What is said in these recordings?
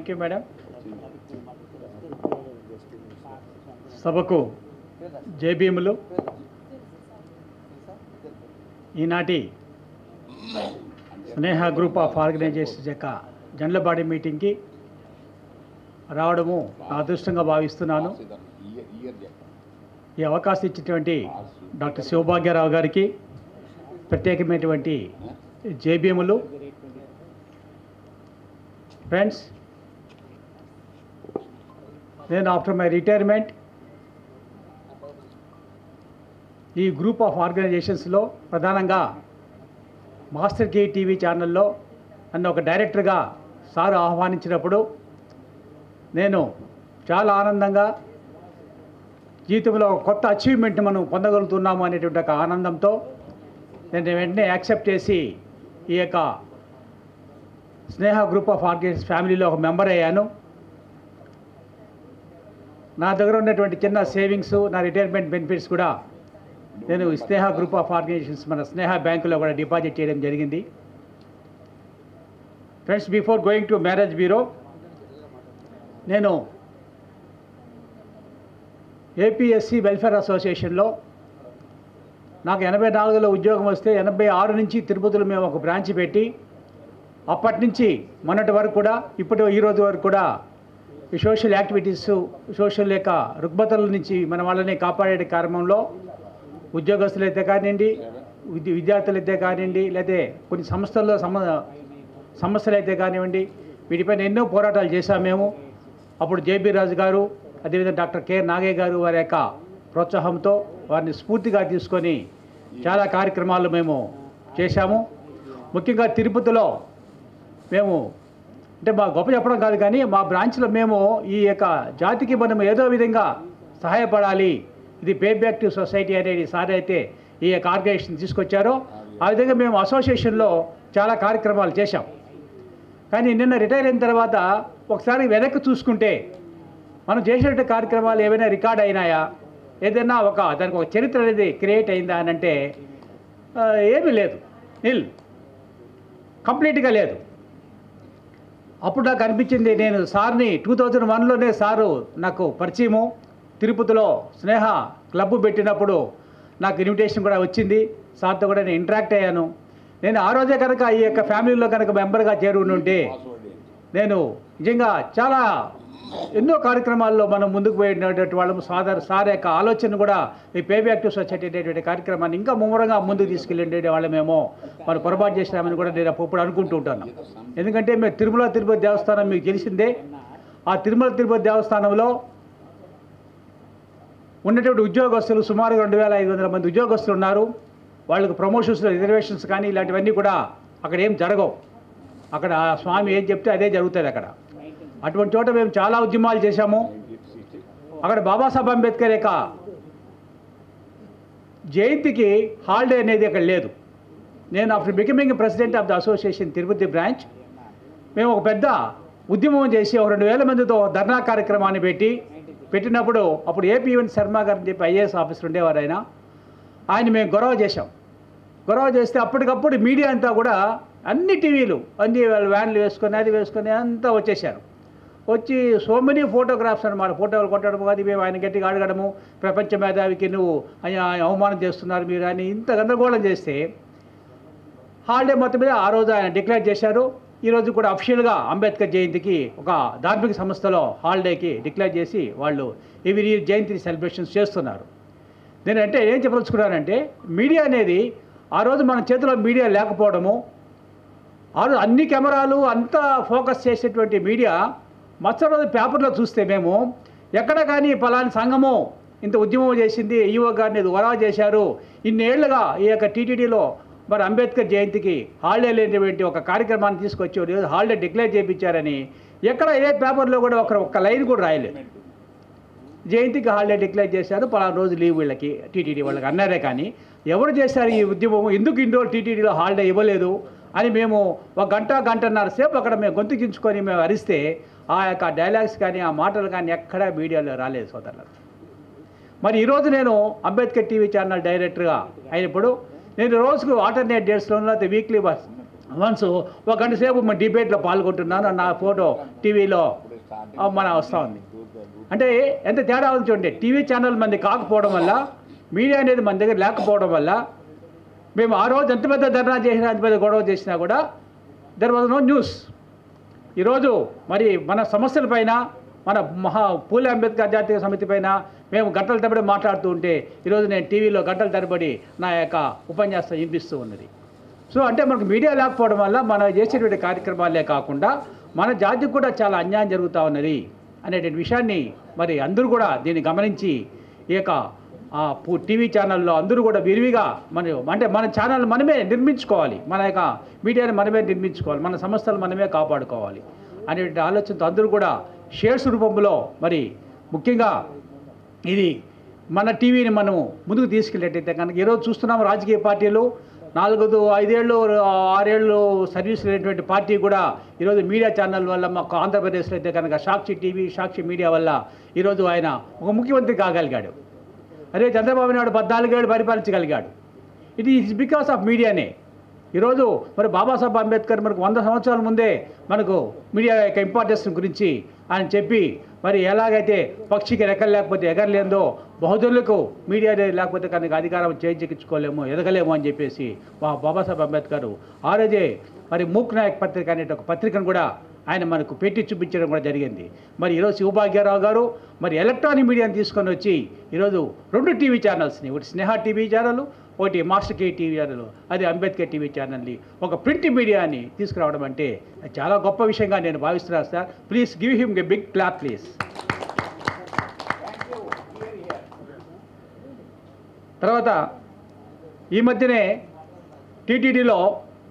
thank you madam సభకు జేబీఎంలు ఈనాటి స్నేహ గ్రూప్ ఆఫ్ ఆర్గనైజేషన్స్ యొక్క జనరల్ బాడీ మీటింగ్కి రావడము నా అదృష్టంగా భావిస్తున్నాను ఈ అవకాశం ఇచ్చినటువంటి డాక్టర్ శివభాగ్యరావు గారికి ప్రత్యేకమైనటువంటి జేబీఎంలు ఫ్రెండ్స్ నేను ఆఫ్టర్ మై రిటైర్మెంట్ ఈ గ్రూప్ ఆఫ్ ఆర్గనైజేషన్స్లో ప్రధానంగా మాస్టర్ కే టీవీ ఛానల్లో నన్ను ఒక డైరెక్టర్గా సార్ ఆహ్వానించినప్పుడు నేను చాలా ఆనందంగా జీవితంలో ఒక కొత్త అచీవ్మెంట్ మనం పొందగలుగుతున్నాము అనేటువంటి ఒక ఆనందంతో నేను వెంటనే యాక్సెప్ట్ చేసి ఈ యొక్క స్నేహ గ్రూప్ ఆఫ్ ఆర్గనైజేషన్ ఫ్యామిలీలో ఒక మెంబర్ అయ్యాను నా దగ్గర ఉన్నటువంటి చిన్న సేవింగ్స్ నా రిటైర్మెంట్ బెనిఫిట్స్ కూడా నేను స్నేహ గ్రూప్ ఆఫ్ ఆర్గనైజేషన్స్ మన స్నేహ బ్యాంకులో కూడా డిపాజిట్ చేయడం జరిగింది friends before going to marriage bureau నేను ఏపీఎస్సి వెల్ఫేర్ అసోసియేషన్లో నాకు ఎనభై నాలుగులో ఉద్యోగం వస్తే ఎనభై ఆరు నుంచి తిరుపతిలో మేము ఒక బ్రాంచ్ పెట్టి అప్పటి నుంచి మొన్నటి వరకు కూడా ఇప్పుడు ఈ రోజు వరకు కూడా ఈ సోషల్ యాక్టివిటీస్ సోషల్ యొక్క రుగ్మతల నుంచి మన వాళ్ళని కాపాడే కార్యక్రమంలో ఉద్యోగస్తులు అయితే కానివ్వండి విద్య విద్యార్థులు అయితే కానివ్వండి లేకపోతే కొన్ని సంస్థల్లో సమ సమస్యలు అయితే కానివ్వండి వీటిపైన ఎన్నో పోరాటాలు చేశాం మేము అప్పుడు జేబీ రాజు గారు అదేవిధంగా డాక్టర్ కె నాగయ్య గారు వారి యొక్క ప్రోత్సాహంతో వారిని స్ఫూర్తిగా తీసుకొని చాలా కార్యక్రమాలు మేము చేశాము ముఖ్యంగా తిరుపతిలో మేము అంటే మా గొప్ప చెప్పడం కాదు కానీ మా బ్రాంచ్లో మేము ఈ యొక్క జాతికి మనం ఏదో విధంగా సహాయపడాలి ఇది పే బ్యాక్ టు సొసైటీ అనేది సార్ అయితే ఈ యొక్క ఆర్గనైజేషన్ తీసుకొచ్చారో ఆ విధంగా మేము అసోసియేషన్లో చాలా కార్యక్రమాలు చేశాం కానీ నిన్న రిటైర్ అయిన తర్వాత ఒకసారి వెనక్కి చూసుకుంటే మనం చేసినట్టు కార్యక్రమాలు ఏవైనా రికార్డ్ అయినాయా ఏదైనా ఒక దానికి ఒక చరిత్ర అనేది క్రియేట్ అయిందా అని అంటే ఆ, ఏమీ లేదు నిల్ కంప్లీట్గా లేదు అప్పుడు నాకు అనిపించింది నేను సార్ని టూ థౌజండ్ వన్లోనే సారు నాకు పరిచయము తిరుపతిలో స్నేహ క్లబ్ పెట్టినప్పుడు నాకు ఇన్విటేషన్ కూడా వచ్చింది సార్తో కూడా నేను ఇంటరాక్ట్ అయ్యాను నేను ఆ రోజే కనుక ఈ యొక్క ఫ్యామిలీలో కనుక మెంబర్గా చేరుకుని ఉంటే నేను నిజంగా చాలా ఎన్నో కార్యక్రమాల్లో మనం ముందుకు పోయినటువంటి వాళ్ళము సాదర్ సార్ యొక్క ఆలోచన కూడా ఈ పే బ్యాక్ టు సొసైటీ అనేటువంటి కార్యక్రమాన్ని ఇంకా ముమ్మరంగా ముందుకు తీసుకెళ్ళే వాళ్ళమేమో మనం పొరపాటు చేసినామని కూడా నేను అప్పుడు అనుకుంటూ ఉంటాను ఎందుకంటే మేము తిరుమల తిరుపతి దేవస్థానం మీకు తెలిసిందే ఆ తిరుమల తిరుపతి దేవస్థానంలో ఉన్నటువంటి ఉద్యోగస్తులు సుమారు రెండు వేల ఐదు వందల మంది ఉద్యోగస్తులు ఉన్నారు వాళ్ళకి ప్రమోషన్స్ రిజర్వేషన్స్ కానీ ఇలాంటివన్నీ కూడా అక్కడ ఏం జరగవు అక్కడ ఆ స్వామి ఏం చెప్తే అదే జరుగుతుంది అక్కడ అటువంటి చోట మేము చాలా ఉద్యమాలు చేశాము అక్కడ బాబాసాహెబ్ అంబేద్కర్ యొక్క జయంతికి హాలిడే అనేది అక్కడ లేదు నేను after becoming president of the association Tirupati branch మేము ఒక పెద్ద ఉద్యమం చేసి ఒక రెండు వేల మందితో ధర్నా కార్యక్రమాన్ని పెట్టి పెట్టినప్పుడు అప్పుడు ఏపీ ఈవెంట్ శర్మ గారు అని చెప్పి ఐఏఎస్ ఆఫీసర్ ఉండేవారు ఆయన ఆయన మేము గొడవ చేశాం గొడవ చేస్తే అప్పటికప్పుడు మీడియా అంతా కూడా అన్ని టీవీలు అన్ని వాళ్ళు వ్యాన్లు వేసుకొని అది వేసుకొని అంతా వచ్చేసారు వచ్చి సో మెనీ ఫోటోగ్రాఫ్స్ అనమాట ఫోటోలు కొట్టడం అది మేము ఆయన గట్టిగా అడగడము ప్రపంచ మేధావికి నువ్వు ఆయన అవమానం చేస్తున్నారు మీరు అని ఇంత గందరగోళం చేస్తే హాలిడే మొత్తం మీద ఆ రోజు ఆయన డిక్లేర్ చేశారు ఈరోజు కూడా అఫిషియల్గా అంబేద్కర్ జయంతికి ఒక ధార్మిక సంస్థలో హాలిడేకి డిక్లేర్ చేసి వాళ్ళు ఎవ్రీ ఇయర్ జయంతి సెలబ్రేషన్స్ చేస్తున్నారు నేను అంటే ఏం చెప్పదలుచుకున్నానంటే మీడియా అనేది ఆ రోజు మన చేతిలో మీడియా లేకపోవడము ఆ రోజు అన్ని కెమెరాలు అంతా ఫోకస్ చేసేటువంటి మీడియా మరుసటి రోజు పేపర్లో చూస్తే మేము ఎక్కడ కానీ పలాని సంఘము ఇంత ఉద్యమం చేసింది ఈవో గారిని ఇది వరా చేశారు ఇన్నేళ్లుగా ఈ యొక్క టీటీడీలో మరి అంబేద్కర్ జయంతికి హాలిడే లేనటువంటి ఒక కార్యక్రమాన్ని తీసుకొచ్చి ఈరోజు హాలిడే డిక్లేర్ చేయించారని ఎక్కడ ఏ పేపర్లో కూడా ఒక ఒక్క లైన్ కూడా రాయలేదు జయంతికి హాలిడే డిక్లేర్ చేశారు పలానా రోజు లీవ్ వీళ్ళకి టీటీడీ వాళ్ళకి అన్నారే కానీ ఎవరు చేశారు ఈ ఉద్యమం ఎందుకు ఇన్ని రోజులు టీటీడీలో హాలిడే ఇవ్వలేదు అని మేము ఒక గంట గంటన్నర సేపు అక్కడ మేము గొంతు చించుకొని మేము అరిస్తే ఆ యొక్క డైలాగ్స్ కానీ ఆ మాటలు కానీ ఎక్కడా మీడియాలో రాలేదు సోదరులు మరి ఈరోజు నేను అంబేద్కర్ టీవీ ఛానల్ డైరెక్టర్గా అయినప్పుడు నేను రోజుకు ఆల్టర్నేట్ డేట్స్లో లేకపోతే వీక్లీ వన్స్ ఒక గంట సేపు మన డిబేట్లో పాల్గొంటున్నాను నా ఫోటో టీవీలో మన వస్తూ ఉంది అంటే ఎంత తేడా ఉంది చూడండి టీవీ ఛానల్ మంది కాకపోవడం వల్ల మీడియా అనేది మన దగ్గర లేకపోవడం వల్ల మేము ఆ రోజు ఎంత పెద్ద ధర్నా చేసినా ఎంత పెద్ద గొడవ చేసినా కూడా దెర్ వాజ్ నో న్యూస్ ఈరోజు మరి మన సమస్యలపైన మన మహా పూలే అంబేద్కర్ జాతీయ సమితి పైన మేము గంటల తరబడి మాట్లాడుతూ ఉంటే ఈరోజు నేను టీవీలో గంటల తరబడి నా యొక్క ఉపన్యాసం వినిపిస్తూ ఉన్నది సో అంటే మనకు మీడియా లేకపోవడం వల్ల మనం చేసేటువంటి కార్యక్రమాలే కాకుండా మన జాతికి కూడా చాలా అన్యాయం జరుగుతూ ఉన్నది అనేటువంటి విషయాన్ని మరి అందరూ కూడా దీన్ని గమనించి ఈ యొక్క ఆ పు- టీవీ ఛానల్లో అందరూ కూడా విరివిగా మన అంటే మన ఛానల్ మనమే నిర్మించుకోవాలి మన యొక్క మీడియాని మనమే నిర్మించుకోవాలి మన సంస్థలు మనమే కాపాడుకోవాలి అనేటువంటి ఆలోచనతో అందరూ కూడా షేర్స్ రూపంలో మరి ముఖ్యంగా ఇది మన టీవీని మనము ముందుకు తీసుకెళ్ళేటైతే కనుక ఈరోజు చూస్తున్నాం రాజకీయ పార్టీలు నాలుగు ఐదేళ్ళు ఆరేళ్ళు సర్వీస్ లేనటువంటి పార్టీ కూడా ఈరోజు మీడియా ఛానల్ వల్ల మాకు ఆంధ్రప్రదేశ్లో అయితే కనుక సాక్షి టీవీ సాక్షి మీడియా వల్ల ఈరోజు ఆయన ఒక ముఖ్యమంత్రి కాగలిగాడు అదే చంద్రబాబు నాయుడు పద్నాలుగేళ్ళు పరిపాలించగలిగాడు ఇట్ ఈస్ బికాస్ ఆఫ్ మీడియానే ఈరోజు మరి బాబాసాహెబ్ అంబేద్కర్ మనకు వంద సంవత్సరాల ముందే మనకు మీడియా యొక్క ఇంపార్టెన్స్ గురించి ఆయన చెప్పి మరి ఎలాగైతే పక్షికి రెక్కలు లేకపోతే ఎగరలేందో బహుజనులకు మీడియా లేకపోతే కనుక అధికారం చేయించుకోలేము ఎదగలేము అని చెప్పేసి మా బాబాసాహెబ్ అంబేద్కర్ ఆ రోజే మరి మూక్ నాయక్ పత్రిక అనే ఒక పత్రికను కూడా ఆయన మనకు పెట్టి చూపించడం కూడా జరిగింది మరి ఈరోజు శివభాగ్యరావు గారు మరి ఎలక్ట్రానిక్ మీడియాని తీసుకొని వచ్చి ఈరోజు రెండు టీవీ ఛానల్స్ని ఒకటి స్నేహ టీవీ ఛానల్ ఒకటి మాస్టర్ కే టీవీ ఛానల్ అది అంబేద్కర్ టీవీ ఛానల్ని ఒక ప్రింట్ మీడియాని తీసుకురావడం అంటే అది చాలా గొప్ప విషయంగా నేను భావిస్తున్నాను sir please give him a big clap please తర్వాత ఈ మధ్యనే టీటీడీలో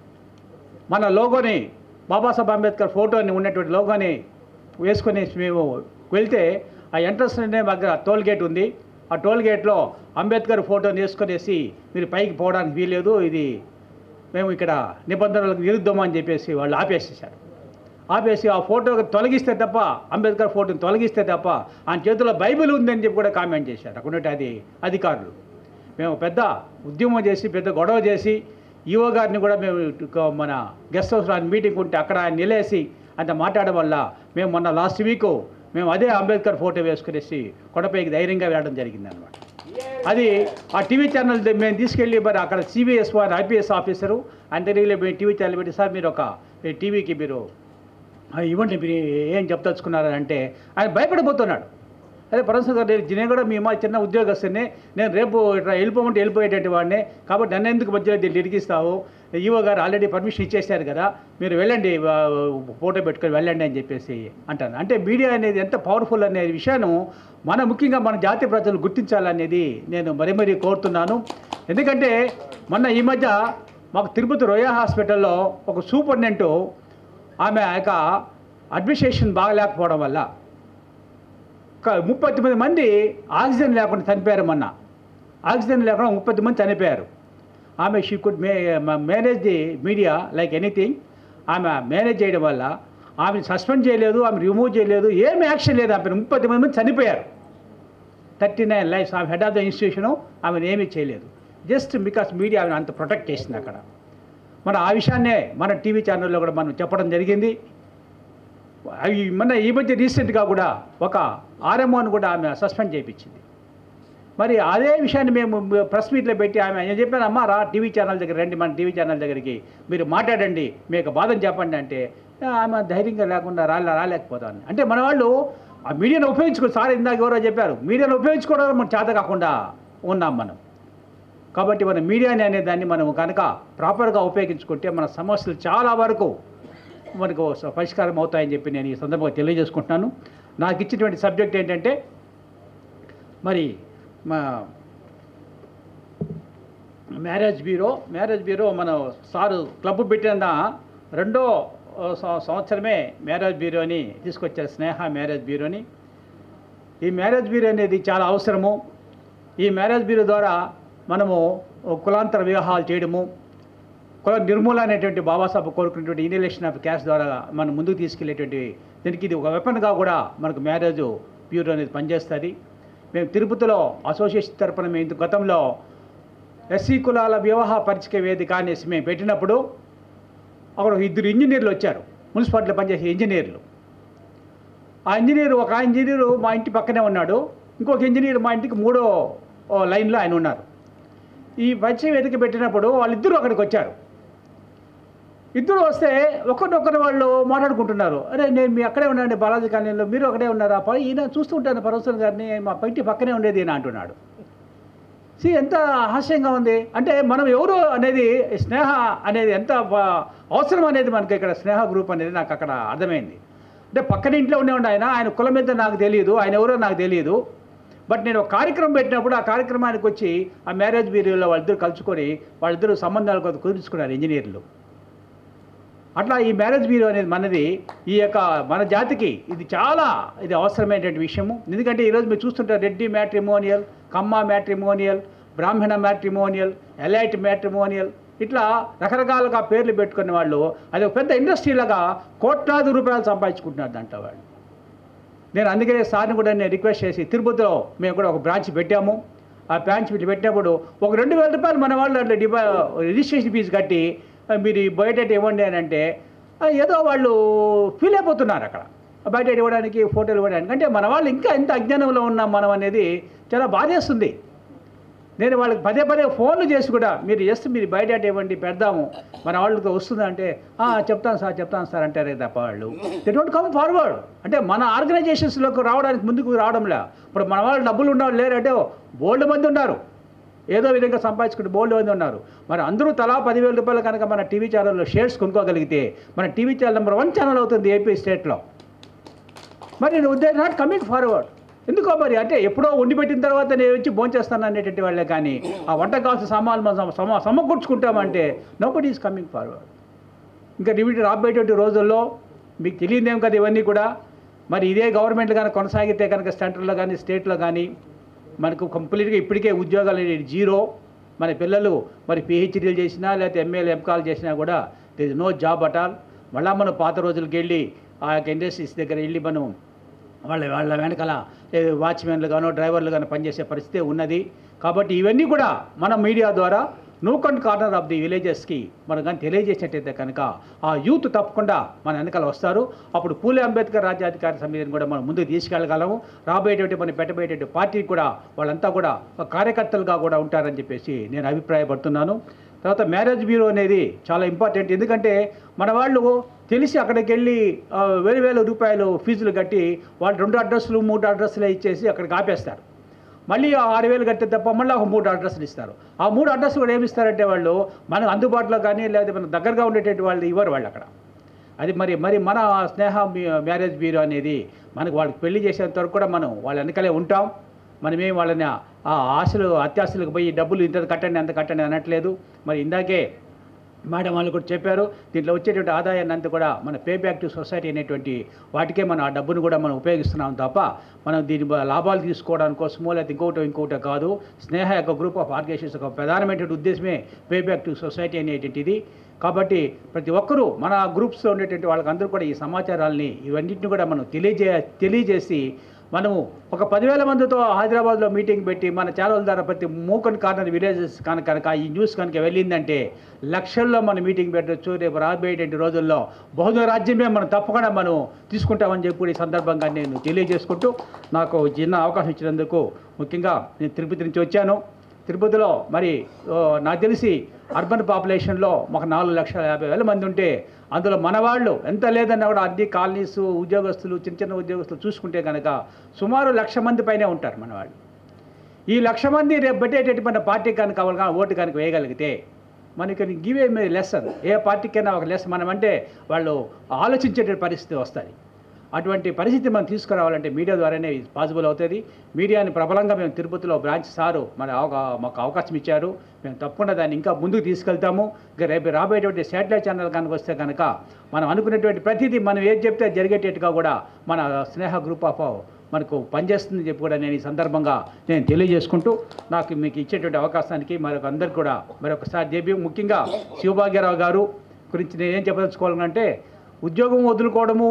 మన లోగోని బాబాసాహెబ్ అంబేద్కర్ ఫోటోని ఉన్నటువంటి లోగోని వేసుకొని మేము వెళ్తే ఆ ఎంట్రన్స్లోనే దగ్గర టోల్ గేట్ ఉంది ఆ టోల్ గేట్లో అంబేద్కర్ ఫోటోని వేసుకొనేసి మీరు పైకి పోవడానికి వీలేదు ఇది మేము ఇక్కడ నిబంధనలకు విరుద్ధం అని చెప్పేసి వాళ్ళు ఆపేసేసారు ఆపేసి ఆ ఫోటో తొలగిస్తే తప్ప అంబేద్కర్ ఫోటోని తొలగిస్తే తప్ప ఆయన చేతిలో బైబిల్ ఉందని చెప్పి కూడా కామెంట్ చేశారు అక్కడ అది అధికారులు మేము పెద్ద ఉద్యమం చేసి పెద్ద గొడవ చేసి ఈఓ గారిని కూడా మేము ఇటు మన గెస్ట్ హౌస్లో ఆయన మీటింగ్ ఉంటే అక్కడ ఆయన నిలేసి అంత మాట్లాడడం వల్ల మేము మొన్న లాస్ట్ వీక్ మేము అదే అంబేద్కర్ ఫోటో వేసుకునేసి కొండపైకి ధైర్యంగా వెళ్ళడం జరిగింది అనమాట అది ఆ టీవీ ఛానల్ ద- మేము తీసుకెళ్ళి మరి అక్కడ సిబిఎస్ వారి ఐపీఎస్ ఆఫీసరు ఆయన దగ్గర మేము టీవీ ఛానల్ పెట్టి సార్ మీరు ఒక ఈ టీవీకి మీరు ఆ, ఇవ్వండి మీరు ఏం చెప్తలుచుకున్నారని అంటే ఆయన భయపడిపోతున్నాడు అదే పరమేశ్వర గారు నేను నేను కూడా మీ మా చిన్న ఉద్యోగస్తుని నేను రేపు ఇట్లా వెళ్ళిపోమంటే వెళ్ళిపోయేటటువంటి వాడిని కాబట్టి నన్ను ఎందుకు మధ్యలో దీన్ని ఇరికిస్తావు ఈవో గారు ఆల్రెడీ పర్మిషన్ ఇచ్చేశారు కదా మీరు వెళ్ళండి ఆ, ఫోటో పెట్టుకొని వెళ్ళండి అని చెప్పేసి అంటాను అంటే మీడియా అనేది ఎంత పవర్ఫుల్ అనే విషయాన్ని మన ముఖ్యంగా మన జాతి ప్రజలు గుర్తించాలనేది నేను మరీ మరీ కోరుతున్నాను ఎందుకంటే మొన్న ఈ మధ్య మాకు తిరుపతి రొయా హాస్పిటల్లో ఒక సూపరింటెండెంట్ ఆమె యొక్క అడ్మినిస్ట్రేషన్ బాగలేకపోవడం వల్ల ఒక ముప్పై తొమ్మిది మంది ఆక్సిజన్ లేకుండా చనిపోయారు మొన్న ఆక్సిజన్ లేకుండా ముప్పై తొమ్మిది మంది చనిపోయారు ఆమె she could may manage the media like anything ఆమె మేనేజ్ చేయడం వల్ల ఆమెను సస్పెండ్ చేయలేదు ఆమె రిమూవ్ చేయలేదు ఏమి యాక్షన్ లేదు ఆమె ముప్పై తొమ్మిది మంది చనిపోయారు థర్టీ నైన్ లైఫ్స్ ఆమె హెడ్ ఆఫ్ ద ఇన్స్టిట్యూషను ఆమెను ఏమీ చేయలేదు జస్ట్ బికాస్ మీడియా ఆమెను అంత ప్రొటెక్ట్ చేసింది అక్కడ మన ఆ విషయాన్నే మన టీవీ ఛానల్లో కూడా మనం చెప్పడం జరిగింది అవి మన ఈ మధ్య రీసెంట్గా కూడా ఒక ఆర్ఎంఓని కూడా ఆమె సస్పెండ్ చేయించింది మరి అదే విషయాన్ని మేము ప్రెస్ మీట్లో పెట్టి ఆమె నేను చెప్పాను అమ్మా రా టీవీ ఛానల్ దగ్గర రండి మన టీవీ ఛానల్ దగ్గరికి మీరు మాట్లాడండి మీకు బాధను చెప్పండి అంటే ఆమె ధైర్యంగా లేకుండా రాలే రాలేకపోతాను అంటే మన వాళ్ళు ఆ మీడియాను ఉపయోగించుకో సార్ ఇందాక ఎవరో చెప్పారు మీడియాను ఉపయోగించుకోవడం మన చేత కాకుండా ఉన్నాం మనం కాబట్టి మన మీడియాని అనే దాన్ని మనం కనుక ప్రాపర్గా ఉపయోగించుకుంటే మన సమస్యలు చాలా వరకు మనకు స- పరిష్కారం అవుతాయని చెప్పి నేను ఈ సందర్భంగా తెలియజేసుకుంటున్నాను నాకు ఇచ్చినటువంటి సబ్జెక్ట్ ఏంటంటే మరి మా మ్యారేజ్ బ్యూరో మ్యారేజ్ బ్యూరో మన సారు క్లబ్ పెట్టిన రెండో ఆ, సం- సంవత్సరమే మ్యారేజ్ బ్యూరోని తీసుకొచ్చారు స్నేహ మ్యారేజ్ బ్యూరోని ఈ మ్యారేజ్ బ్యూరో అనేది చాలా అవసరము ఈ మ్యారేజ్ బ్యూరో ద్వారా మనము కులాంతర వివాహాలు చేయడము కుల నిర్మూలన అనేటువంటి బాబాసాహెబ్ కోరుకున్నటువంటి ఇన్హలేషన్ ఆఫ్ క్యాష్ ద్వారా మనం ముందుకు తీసుకెళ్లేటువంటి దీనికి ఇది ఒక వెపన్గా కూడా మనకు మ్యారేజ్ బ్యూరో అనేది పనిచేస్తుంది మేము తిరుపతిలో అసోసియేషన్ తరపున మేము ఇంత గతంలో ఎస్సీ కులాల వివాహ పరిచయ వేదిక అనేసి మేము పెట్టినప్పుడు అక్కడ ఒక ఇద్దరు ఇంజనీర్లు వచ్చారు మున్సిపాలిటీలో పనిచేసే ఇంజనీర్లు ఆ ఇంజనీర్ ఒక ఇంజనీరు మా ఇంటి పక్కనే ఉన్నాడు ఇంకొక ఇంజనీర్ మా ఇంటికి మూడో ఓ, లైన్లో ఆయన ఉన్నారు ఈ పరిచయం వెతికి పెట్టినప్పుడు వాళ్ళిద్దరూ అక్కడికి వచ్చారు ఇద్దరు వస్తే ఒకరినొకరు వాళ్ళు మాట్లాడుకుంటున్నారు అరే నేను మీ అక్కడే ఉన్నాను బాలాజీ కాలనీలో మీరు అక్కడే ఉన్నారా ప- ఈయన చూస్తూ ఉంటాను పరమేశ్వరం గారిని మా ఇంటి పక్కనే ఉండేది ఈయన అంటున్నాడు సి ఎంత హాస్యంగా ఉంది అంటే మనం ఎవరు అనేది స్నేహ అనేది ఎంత బ- అవసరం అనేది మనకి ఇక్కడ స్నేహ గ్రూప్ అనేది నాకు అక్కడ అర్థమైంది అంటే పక్కన ఇంట్లో ఉండేవాడు ఆయన ఆయన కులం మీద నాకు తెలియదు ఆయన ఎవరో నాకు తెలియదు బట్ నేను ఒక కార్యక్రమం పెట్టినప్పుడు ఆ కార్యక్రమానికి వచ్చి ఆ మ్యారేజ్ బ్యూరోలో వాళ్ళిద్దరు కలుసుకొని వాళ్ళిద్దరు సంబంధాలు కొంత కుదుర్చుకున్నారు ఇంజనీర్లు అట్లా ఈ మ్యారేజ్ బ్యూరో అనేది మనది ఈ యొక్క మన జాతికి ఇది చాలా ఇది అవసరమైనటువంటి విషయము ఎందుకంటే ఈరోజు మీరు చూస్తుంటారు Reddy matrimonial Kamma matrimonial Brahmana matrimonial elite matrimonial ఇట్లా రకరకాలుగా పేర్లు పెట్టుకున్న వాళ్ళు అది ఒక పెద్ద ఇండస్ట్రీ లాగా కోట్లాది రూపాయలు సంపాదించుకుంటున్నారు దాంట్లో వాళ్ళు నేను అందుకనే సార్ని కూడా నేను రిక్వెస్ట్ చేసి తిరుపతిలో మేము కూడా ఒక బ్రాంచ్ పెట్టాము ఆ బ్రాంచ్ వీళ్ళు పెట్టినప్పుడు ఒక రెండు వేల రూపాయలు మన వాళ్ళు అట్లా డిపా రిజిస్ట్రేషన్ ఫీజు కట్టి ఆ, మీరు ఈ బయట ఇవ్వండి అని అంటే ఆ, ఏదో వాళ్ళు ఫీల్ అయిపోతున్నారు అక్కడ బయట ఇవ్వడానికి ఫోటోలు ఇవ్వడానికి అంటే మన వాళ్ళు ఇంకా ఎంత అజ్ఞానంలో ఉన్నాం మనం అనేది చాలా బాధేస్తుంది నేను వాళ్ళకి పదే పదే ఫోన్లు చేసి కూడా మీరు జస్ట్ మీరు బయట ఇవ్వండి పెడదాము మన వాళ్ళకి వస్తుందా అంటే "ఆ, చెప్తాను సార్ చెప్తాను సార్ అంటారే తప్ప వాళ్ళు దే డోంట్ కమ్ ఫార్వర్డ్ అంటే మన ఆర్గనైజేషన్స్లోకి రావడానికి ముందుకు రావడంలే ఇప్పుడు మన వాళ్ళు డబ్బులు ఉన్నవాళ్ళు లేరంటే బోల్డ్ మంది ఉన్నారు ఏదో విధంగా సంపాదించుకుంటే బోల్డ్ మంది ఉన్నారు మరి అందరూ తలా పదివేల రూపాయలు కనుక మన టీవీ ఛానల్లో షేర్స్ కొనుక్కోగలిగితే మన TV channel number one channel అవుతుంది ఏపీ స్టేట్లో మరి నువ్వు దే నాట్ కమింగ్ ఫార్వర్డ్ ఎందుకో మరి అంటే ఎప్పుడో వండి పెట్టిన తర్వాత నేను వచ్చి భోంచేస్తాను అనేటువంటి వాళ్ళే కానీ ఆ వంట కావాల్సిన సామాన్లు మనం సమ- సమ సమకూర్చుకుంటామంటే నోబడి ఈజ్ కమింగ్ ఫార్వర్డ్ ఇంకా వీటి రాబోయేటువంటి రోజుల్లో మీకు తెలియదేం కదా ఇవన్నీ కూడా మరి ఇదే గవర్నమెంట్ కనుక కొనసాగితే కనుక సెంట్రల్లో కానీ స్టేట్లో కానీ మనకు కంప్లీట్గా ఇప్పటికే ఉద్యోగాలు అనేది జీరో మన పిల్లలు మరి పిహెచ్డీలు చేసినా లేకపోతే ఎంఏలు ఎంకాలు చేసినా కూడా this no job at all మళ్ళా మనం పాత రోజులకి వెళ్ళి ఆ యొక్క ఇండస్ట్రీస్ దగ్గర వెళ్ళి మనం వాళ్ళ వాళ్ళ వెనకాల ఏ వాచ్మెన్లు గానో డ్రైవర్లు గానో పనిచేసే పరిస్థితి ఉన్నది కాబట్టి ఇవన్నీ కూడా మన మీడియా ద్వారా nook and corner of the విలేజెస్కి మనం కానీ తెలియజేసినట్టయితే కనుక ఆ యూత్ తప్పకుండా మన వెనకాల వస్తారు అప్పుడు పూలే అంబేద్కర్ రాజ్యాధికార సమితిని కూడా మనం ముందుకు తీసుకెళ్ళగలము రాబోయేటువంటి మనం పెట్టబోయేటువంటి పార్టీ కూడా వాళ్ళంతా కూడా ఒక కార్యకర్తలుగా కూడా ఉంటారని చెప్పేసి నేను అభిప్రాయపడుతున్నాను తర్వాత మ్యారేజ్ బ్యూరో అనేది చాలా ఇంపార్టెంట్ ఎందుకంటే మన వాళ్ళు తెలిసి అక్కడికి వెళ్ళి ఆ, వేలు వేల రూపాయలు ఫీజులు కట్టి వాళ్ళు రెండు అడ్రస్లు మూడు అడ్రస్లు ఇచ్చేసి అక్కడికి ఆపేస్తారు మళ్ళీ ఆ ఆరు వేలు కడితే తప్ప మళ్ళీ ఒక మూడు అడ్రస్లు ఇస్తారు ఆ మూడు అడ్రస్ కూడా ఏమి ఇస్తారంటే వాళ్ళు మనకు అందుబాటులో కానీ లేదా మన దగ్గరగా ఉండేటువంటి వాళ్ళు ఇవ్వరు వాళ్ళు అక్కడ అది మరి మరి మన స్నేహ మ్యా- మ్యారేజ్ బ్యూరో అనేది మనకు వాళ్ళకి పెళ్లి చేసేంత వరకు కూడా మనం వాళ్ళ వెనకాలే ఉంటాం మనమేం వాళ్ళని ఆ- ఆ ఆశలు అత్యాశలకు పోయి డబ్బులు ఇంత కట్టండి అంత కట్టండి అనట్లేదు మరి ఇందాకే మేడం వాళ్ళు కూడా చెప్పారు దీంట్లో వచ్చేటువంటి ఆదాయాన్ని అంతా కూడా మన పే బ్యాక్ టు సొసైటీ అనేటువంటి వాటికే మనం ఆ డబ్బును కూడా మనం ఉపయోగిస్తున్నాం తప్ప మనం దీని బ- లాభాలు తీసుకోవడానికి కోసమో లేకపోతే ఇంకోటో ఇంకోటో కాదు స్నేహ యొక్క గ్రూప్ ఆఫ్ ఆర్గనైజేషన్స్ ఒక ప్రధానమైనటువంటి ఉద్దేశమే పే బ్యాక్ టు సొసైటీ అనేటువంటిది కాబట్టి ప్రతి ఒక్కరూ మన గ్రూప్స్లో ఉండేటువంటి వాళ్ళకందరూ కూడా ఈ సమాచారాల్ని ఇవన్నింటిని కూడా మనం తెలియజే తెలియజేసి మనము ఒక పదివేల మందితో హైదరాబాద్లో మీటింగ్ పెట్టి మన ఛానల్ ద్వారా ప్రతి మూకన్ కార్నర్ విలేజెస్ కనుక కనుక ఈ న్యూస్ కనుక వెళ్ళిందంటే లక్షల్లో మనం మీటింగ్ పెట్టచ్చు రేపు రాబోయేటువంటి రోజుల్లో బహుజన రాజ్యమే మనం తప్పకుండా మనం తీసుకుంటామని చెప్పి కూడా ఈ సందర్భంగా నేను తెలియజేసుకుంటూ నాకు చిన్న అవకాశం ఇచ్చినందుకు ముఖ్యంగా నేను తిరుపతి నుంచి వచ్చాను తిరుపతిలో మరి ఓ, నాకు తెలిసి అర్బన్ పాపులేషన్లో మాకు నాలుగు లక్షల యాభై వేల మంది ఉంటే అందులో మన వాళ్ళు ఎంత లేదన్నా కూడా అన్ని కాలనీస్ ఉద్యోగస్తులు చిన్న చిన్న ఉద్యోగస్తులు చూసుకుంటే కనుక సుమారు లక్ష మంది పైనే ఉంటారు మన వాళ్ళు ఈ లక్ష మంది రేపు పెట్టేటటువంటి మన పార్టీ కనుక వాళ్ళ ఓటు కనుక వేయగలిగితే మనకి గివే మీద లెసన్ ఏ పార్టీకైనా ఒక లెసన్ మనం అంటే వాళ్ళు ఆలోచించేట పరిస్థితి వస్తుంది అటువంటి పరిస్థితి మనం తీసుకురావాలంటే మీడియా ద్వారానే ఇది పాసిబుల్ అవుతుంది మీడియాని ప్రబలంగా మేము తిరుపతిలో బ్రాంచ్ సారు మన అవకా మాకు అవకాశం ఇచ్చారు మేము తప్పకుండా దాన్ని ఇంకా ముందుకు తీసుకెళ్తాము ఇంకా రేపు రాబోయేటువంటి శాటిలైట్ ఛానల్ కనుక వస్తే కనుక మనం అనుకునేటువంటి ప్రతిదీ మనం ఏది చెప్తే అది జరిగేటట్టుగా కూడా మన స్నేహ గ్రూప్ ఆఫ్ మనకు పనిచేస్తుందని చెప్పి కూడా నేను ఈ సందర్భంగా నేను తెలియజేసుకుంటూ నాకు మీకు ఇచ్చేటువంటి అవకాశానికి మరొక అందరికి కూడా మరొకసారి జేబీ ముఖ్యంగా శివభాగ్యరావు గారు గురించి నేను ఏం చెప్పదలుచుకోవాలంటే ఉద్యోగం వదులుకోవడము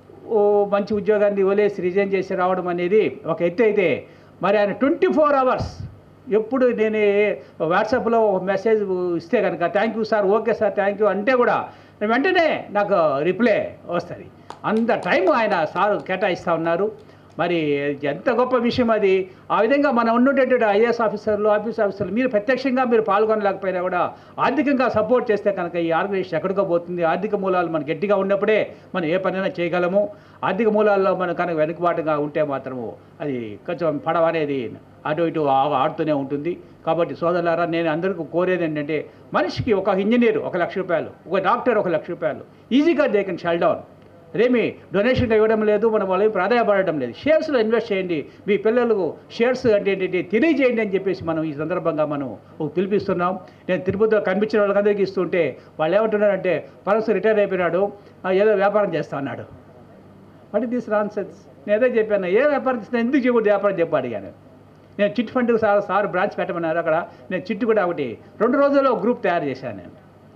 ఓ మంచి ఉద్యోగాన్ని వదిలేసి రిజైన్ చేసి రావడం అనేది ఒక ఎత్తు అయితే మరి ఆయన ట్వంటీ ఫోర్ అవర్స్ ఎప్పుడు నేను వాట్సాప్లో ఒక మెసేజ్ ఇస్తే కనుక thank you sir okay sir thank you అంటే కూడా వెంటనే నాకు రిప్లై వస్తుంది అంత టైం ఆయన సార్ కేటాయిస్తూ ఉన్నారు మరి ఎంత గొప్ప విషయం అది ఆ విధంగా మనం ఉన్నటువంటి ఐఏఎస్ ఆఫీసర్లు ఆఫీస్ ఆఫీసర్లు మీరు ప్రత్యక్షంగా మీరు పాల్గొనలేకపోయినా కూడా ఆర్థికంగా సపోర్ట్ చేస్తే కనుక ఈ ఆర్గనైజేషన్ ఎక్కడికో పోతుంది ఆర్థిక మూలాలు మనకు గట్టిగా ఉన్నప్పుడే మనం ఏ పనైనా చేయగలము ఆర్థిక మూలాల్లో మనం కనుక వెనుకబాటుగా ఉంటే మాత్రము అది కొంచెం పడవ అనేది అటు ఇటు ఆ- ఆడుతూనే ఉంటుంది కాబట్టి సోదరులారా నేను అందరికీ కోరేది ఏంటంటే మనిషికి ఒక ఇంజనీర్ ఒక లక్ష రూపాయలు ఒక డాక్టర్ ఒక లక్ష రూపాయలు ఈజీగా దే కెన్ షెల్ డౌన్ అదేమి డొనేషన్ ఇవ్వడం లేదు మనం వాళ్ళకి ప్రాధాయపడడం లేదు షేర్స్లో ఇన్వెస్ట్ చేయండి మీ పిల్లలకు షేర్స్ అంటే ఏంటంటే తెలియజేయండి అని చెప్పేసి మనం ఈ సందర్భంగా మనం ఒక పిలిపిస్తున్నాం నేను తిరుపతిలో కనిపించిన వాళ్ళకందరికీ ఇస్తుంటే వాళ్ళు ఏమంటున్నారంటే పరస్ రిటైర్ అయిపోయినాడు ఆ, ఏదో వ్యాపారం చేస్తా అన్నాడు what is this nonsense నేను ఏదో చెప్పాను ఏ వ్యాపారం చేసినా ఎందుకు చేయకూడదు వ్యాపారం చెప్పి అడిగాను నేను chit fund sir sir branch పెట్టమన్నారు అక్కడ నేను చిట్టు కూడా ఒకటి రెండు రోజుల్లో ఒక గ్రూప్ తయారు చేశాను నేను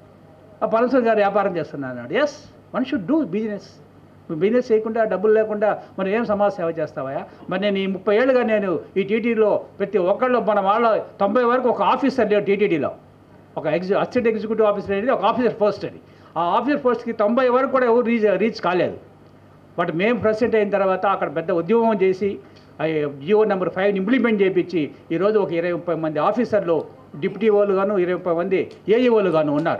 ఆ పరమేశ్వర్ గారు వ్యాపారం చేస్తున్నాను అన్నాడు yes one should do business నువ్వు బిజినెస్ చేయకుండా డబ్బులు లేకుండా మరి ఏం సమాజ సేవ చేస్తావా మరి నేను ఈ ముప్పై ఏళ్ళుగా నేను ఈ టీటీడీలో ప్రతి ఒక్కళ్ళు మన వాళ్ళ తొంభై వరకు ఒక ఆఫీసర్ లేడు టీటీడీలో ఒక ఎగ్జి అసిస్టెంట్ ఎగ్జిక్యూటివ్ ఆఫీసర్ అనేది ఒక ఆఫీసర్ పోస్ట్ అది ఆ ఆఫీసర్ పోస్ట్కి తొంభై వరకు కూడా ఎవరు రీచ్ రీచ్ కాలేదు బట్ మేము ప్రెసిడెంట్ అయిన తర్వాత అక్కడ పెద్ద ఉద్యమం చేసి జియో నెంబర్ ఫైవ్ని ఇంప్లిమెంట్ చేయించి ఈరోజు ఒక ఇరవై ముప్పై మంది ఆఫీసర్లు డిప్యూటీ వాళ్ళు గాను ఇరవై ముప్పై మంది ఏఈఓలు గాను ఉన్నారు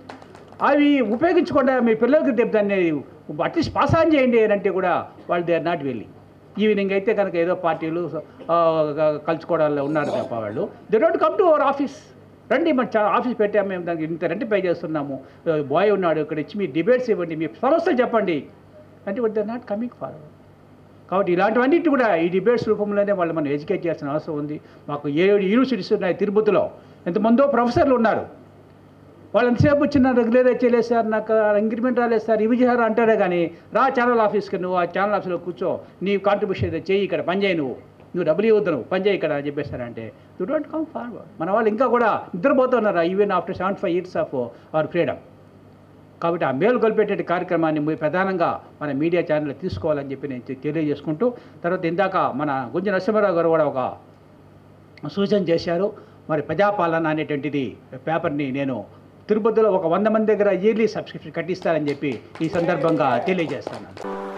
అవి ఉపయోగించకుండా మీ పిల్లలకి రేపు దాన్ని అట్లీస్ట్ పాస్ ఆన్ చేయండి అని అంటే కూడా వాళ్ళు దే ఆర్ నాట్ వెళ్ళి ఈవినింగ్ అయితే కనుక ఏదో పార్టీలు ఆ, కలుసుకోవడాల్లో ఉన్నారు తప్ప వాళ్ళు they don't come to our office రండి మన చా- ఆఫీస్ పెట్టాము మేము దానికి ఇంత రెంట్ పే చేస్తున్నాము బాయ్ ఉన్నాడు ఇక్కడ ఇచ్చి మీ డిబేట్స్ ఇవ్వండి మీ సమస్యలు చెప్పండి అంటే దే నాట్ కమింగ్ ఫార్వర్డ్ కాబట్టి ఇలాంటివన్నిటి కూడా ఈ డిబేట్స్ రూపంలోనే వాళ్ళు మనం ఎడ్యుకేట్ చేయాల్సిన అవసరం ఉంది మాకు ఏడు యూనివర్సిటీస్ ఉన్నాయి తిరుపతిలో ఎంతమందో ప్రొఫెసర్లు ఉన్నారు వాళ్ళు ఎంతసేపు వచ్చిన రెగ్యులర్ చేయలేదు సార్ నాకు ఇంక్రిమెంట్ రాలేదు సార్ ఇవి చేశారు అంటారే కానీ రా ఛానల్ ఆఫీస్కి నువ్వు ఆ ఛానల్ ఆఫీస్లో కూర్చో నీ కాంట్రిబ్యూషన్ ఏదో చెయ్యి ఇక్కడ పని చేయి నువ్వు నువ్వు డబ్బులు ఇవ్వద్దు నువ్వు పని చేయి ఇక్కడ అని చెప్పేశారంటే యూ డోంట్ కమ్ ఫార్వర్డ్ మన వాళ్ళు ఇంకా కూడా నిద్రపోతున్నారు even after seventy five years of our freedom కాబట్టి ఆ మేలు కొలిపేట కార్యక్రమాన్ని మీ ప్రధానంగా మన మీడియా ఛానల్ తీసుకోవాలని చెప్పి నేను తె- తెలియజేసుకుంటూ తర్వాత ఇందాక మన గుంజ నరసింహారావు గారు కూడా ఒక సూచన చేశారు మరి ప్రజాపాలన అనేటువంటిది పేపర్ని నేను తిరుపతిలో ఒక వంద మంది దగ్గర ఇయర్లీ సబ్స్క్రిప్షన్ కట్టిస్తానని చెప్పి ఈ సందర్భంగా తెలియజేస్తాను